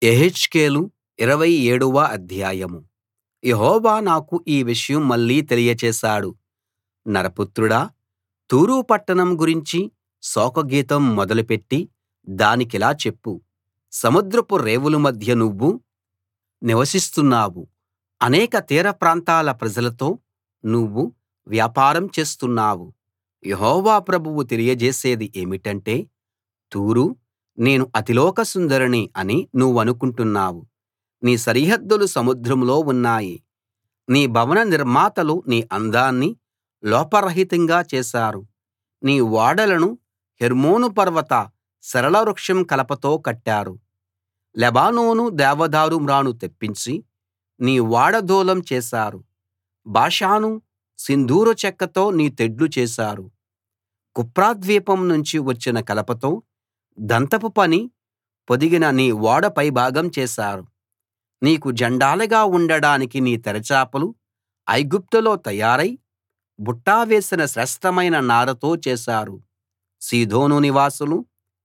యెహెజ్కేలు ఇరవై ఏడవ అధ్యాయం యెహోవా నాకు ఈ విషయం మళ్ళీ తెలియచేశాడు నరపుత్రుడా తూరు పట్టణం గురించి శోకగీతం మొదలుపెట్టి దానికిలా చెప్పు సముద్రపు రేవుల మధ్య నువ్వు నివసిస్తున్నావు అనేక తీరప్రాంతాల ప్రజలతో నువ్వు వ్యాపారం చేస్తున్నావు యెహోవా ప్రభువు తెలియజేసేది ఏమిటంటే తూరూ నేను అతిలోక సుందరిని అని నువ్వనుకుంటున్నావు నీ సరిహద్దులు సముద్రంలో ఉన్నాయి నీ భవన నిర్మాతలు నీ అందాన్ని లోపరహితంగా చేశారు నీ ఓడలను హెర్మోను పర్వత సరళ వృక్షం కలపతో కట్టారు లెబానోను దేవదారు మ్రాను తెప్పించి నీ ఓడ దూలం చేశారు బాషాను సింధూర చెక్కతో నీ తెడ్లు చేశారు కుప్రద్వీపం నుంచి వచ్చిన కలపతో దంతపు పని పొదిగిన నీ ఓడ పైభాగం చేశారు నీకు జెండాలుగా ఉండడానికి నీ తెరచాపలు ఐగుప్తులో తయారై బుట్ట వేసిన శ్రేష్ఠమైన నారతో చేశారు సీదోను నివాసులు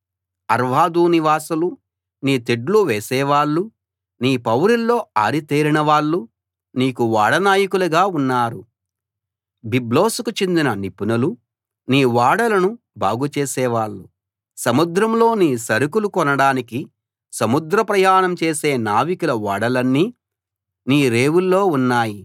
అర్వదు నివాసులు నీ తెడ్లు వేసేవాళ్ళు నీ పౌరుల్లో ఆరితేరిన వాళ్ళు నీకు ఓడ నాయకులుగా ఉన్నారు బిబ్లోసుకు చెందిన నిపుణులు నీ ఓడలను బాగు చేసేవాళ్ళు సముద్రంలో నీ సరుకులు కొనడానికి సముద్ర ప్రయాణం చేసే నావికుల ఓడలన్నీ నీ రేవుల్లో ఉన్నాయి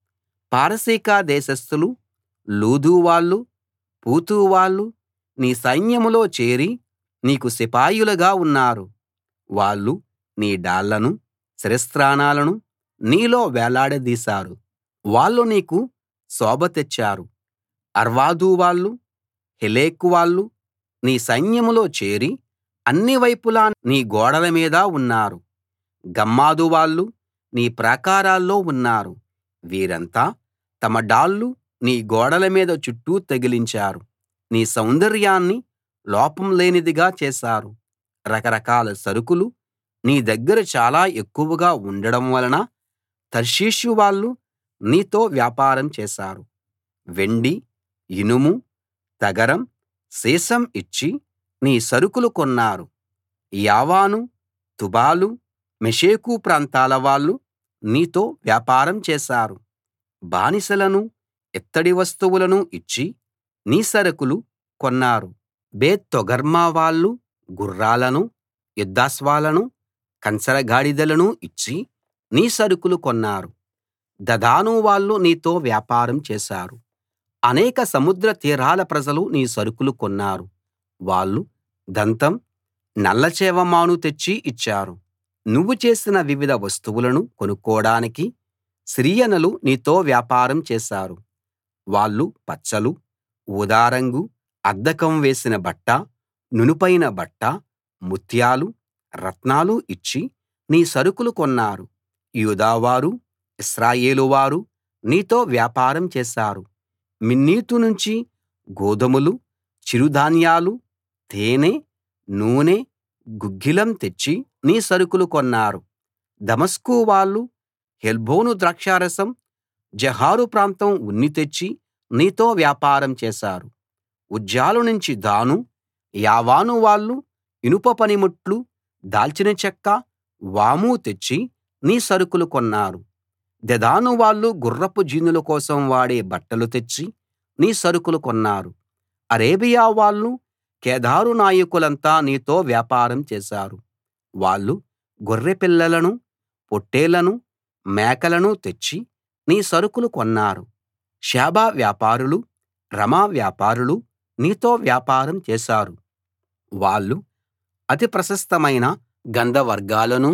పారసీక దేశస్థులు లూదు వాళ్ళు పూతు వాళ్ళు నీ సైన్యంలో చేరి నీకు సిపాయిలుగా ఉన్నారు వాళ్ళు నీ డాళ్లను శిరస్త్రాణాలను నీలో వేలాడదీశారు వాళ్ళు నీకు శోభ తెచ్చారు అర్వదు వాళ్ళు హెలెకు వాళ్ళు నీ సైన్యంలో చేరి అన్ని వైపులా నీ గోడల మీద ఉన్నారు గమ్మాదు వాళ్ళు నీ ప్రాకారాల్లో ఉన్నారు వీరంతా తమ డాళ్లు నీ గోడల మీద చుట్టూ తగిలించారు నీ సౌందర్యాన్ని లోపం లేనిదిగా చేశారు రకరకాల సరుకులు నీ దగ్గర చాలా ఎక్కువగా ఉండడం వలన తర్షీషు వాళ్ళు నీతో వ్యాపారం చేశారు వెండి ఇనుము తగరం సీసం ఇచ్చి నీ సరుకులు కొన్నారు యావాను తుబాలు మెషెకు ప్రాంతాల వాళ్ళు నీతో వ్యాపారం చేశారు బానిసలను ఇత్తడి వస్తువులను ఇచ్చి నీ సరుకులు కొన్నారు బేత్ తోగర్మా వాళ్ళు గుర్రాలను యుద్ధాశ్వాలను కంచరగాడిదలను ఇచ్చి నీ సరుకులు కొన్నారు దదాను వాళ్ళు నీతో వ్యాపారం చేశారు అనేక సముద్ర తీరాల ప్రజలు నీ సరుకులు కొన్నారు వాళ్ళు దంతం నల్లచేవ మాను తెచ్చి ఇచ్చారు నువ్వు చేసిన వివిధ వస్తువులను కొనుక్కోడానికి సిరియనులు నీతో వ్యాపారం చేశారు వాళ్ళు పచ్చలు ఊదా రంగు అద్దకం వేసిన బట్ట నునుపైన బట్ట ముత్యాలు రత్నాలు ఇచ్చి నీ సరుకులు కొన్నారు యూదావారు ఇశ్రాయేలు వారు నీతో వ్యాపారం చేశారు మిన్నీతు నుంచి గోధుమలు చిరుధాన్యాలు తేనె నూనె గుగ్గిలం తెచ్చి నీ సరుకులు కొన్నారు దమస్కు వాళ్ళు హెల్బోను ద్రాక్షారసం జహారు ప్రాంతం ఉన్ని తెచ్చి నీతో వ్యాపారం చేశారు ఉజ్జాలు నుంచి దాను యావాను వాళ్ళు ఇనుప పనిముట్లు దాల్చిన చెక్క వాము తెచ్చి నీ సరుకులు కొన్నారు దెదాను వాళ్ళు గుర్రపు జీనుల కోసం వాడే బట్టలు తెచ్చి నీ సరుకులు కొన్నారు అరేబియా వాళ్ళు కేదారు నాయకులంతా నీతో వ్యాపారం చేశారు వాళ్ళు గొర్రె పిల్లలను పొట్టేళ్లను మేకలను తెచ్చి నీ సరుకులు కొన్నారు షేబ వ్యాపారులు రమా వ్యాపారులు నీతో వ్యాపారం చేశారు వాళ్ళు అతి ప్రశస్తమైన గంధవర్గాలను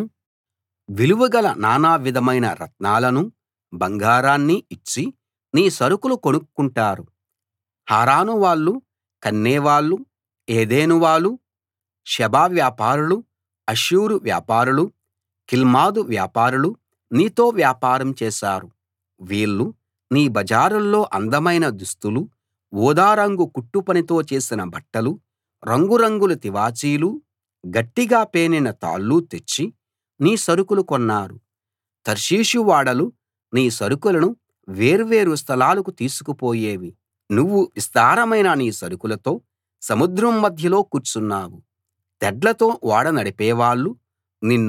విలువగల నానా విధమైన రత్నాలను బంగారాన్ని ఇచ్చి నీ సరుకులు కొనుక్కుంటారు హారాను వాళ్ళు కన్నే వాళ్ళు ఏదెను వాళ్ళు షెబ వ్యాపారులు అష్షూరు వ్యాపారులు కిల్మదు వ్యాపారులు నీతో వ్యాపారం చేశారు వీళ్ళు నీ బజారుల్లో అందమైన దుస్తులు ఊదా రంగు కుట్టుపనితో చేసిన బట్టలు రంగురంగుల తివాచీలు గట్టిగా పేనిన తాళ్ళు తెచ్చి నీ సరుకులు కొన్నారు తర్షీషు ఓడలు నీ సరుకులను వేర్వేరు స్థలాలకు తీసుకుపోయేవి నువ్వు విస్తారమైన నీ సరుకులతో సముద్రం మధ్యలో కూర్చున్నావు తెడ్లతో ఓడ నడిపేవాళ్ళు నిన్ను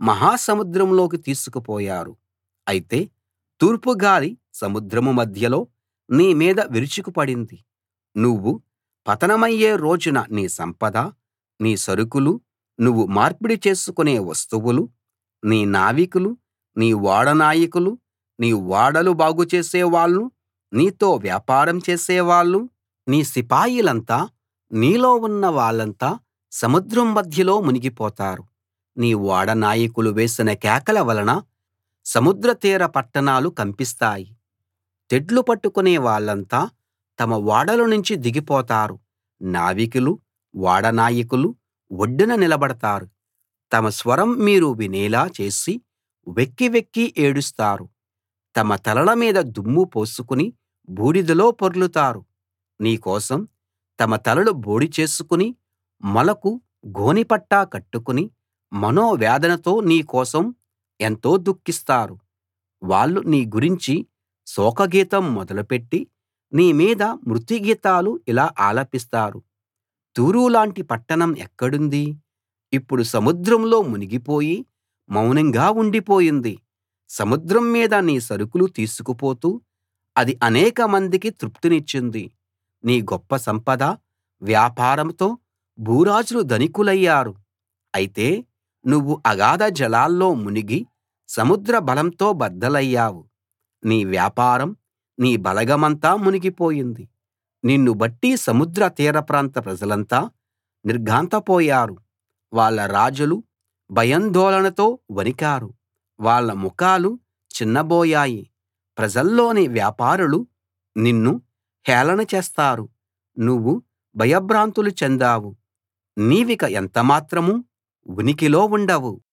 మహాసముద్రంలోకి తీసుకుపోయారు అయితే తూర్పు గాలి సముద్రం మధ్యలో నీ మీద విరుచుకుపడింది నువ్వు పతనమయ్యే రోజున నీ సంపద నీ సరుకులు నువ్వు మార్పిడి చేసుకునే వస్తువులు నీ నావికులు నీ ఓడ నాయకులు నీ ఓడలు బాగు చేసేవాళ్ళు నీతో వ్యాపారం చేసేవాళ్ళు నీ సిపాయిలంతా నీలో ఉన్న వాళ్ళంతా సముద్రం మధ్యలో మునిగిపోతారు నీ ఓడ నాయకులు వేసిన కేకల వలన సముద్ర తీర పట్టణాలు కంపిస్తాయి తెడ్లు పట్టుకునే వాళ్ళంతా తమ ఓడల నుంచి దిగిపోతారు నావికులు ఓడ నాయకులు ఒడ్డున నిలబడతారు తమ స్వరం మీరు వినేలా చేసి వెక్కి వెక్కి ఏడుస్తారు తమ తలల మీద దుమ్ము పోసుకుని బూడిదలో పొర్లుతారు నీ కోసం తమ తలలు బోడి చేసుకుని మొలకు గోనెపట్టా కట్టుకుని మనోవేదనతో నీ కోసం ఎంతో దుఃఖిస్తారు వాళ్ళు నీ గురించి శోకగీతం మొదలుపెట్టి నీ మీద మృత్యుగీతాలు ఇలా ఆలపిస్తారు తూరు లాంటి పట్టణం ఎక్కడుంది ఇప్పుడు సముద్రంలో మునిగిపోయి మౌనంగా ఉండిపోయింది సముద్రం మీద నీ సరుకులు తీసుకుపోతూ అది అనేకమందికి తృప్తినిచ్చింది నీ గొప్ప సంపద వ్యాపారంతో భూరాజులు ధనికులయ్యారు అయితే నువ్వు అగాధ జలాల్లో మునిగి సముద్ర బలంతో బద్దలయ్యావు నీ వ్యాపారం నీ బలగమంతా మునిగిపోయింది నిన్ను బట్టి సముద్ర తీర ప్రాంత ప్రజలంతా నిర్ఘాంతపోయారు వాళ్ళ రాజులు భయాందోళనతో వణికారు వాళ్ళ ముఖాలు చిన్నబోయాయి ప్రజల్లోని వ్యాపారులు నిన్ను హేళన చేస్తారు నువ్వు భయభ్రాంతులు చెందావు నీవిక ఎంతమాత్రం ఉనికిలో ఉండవు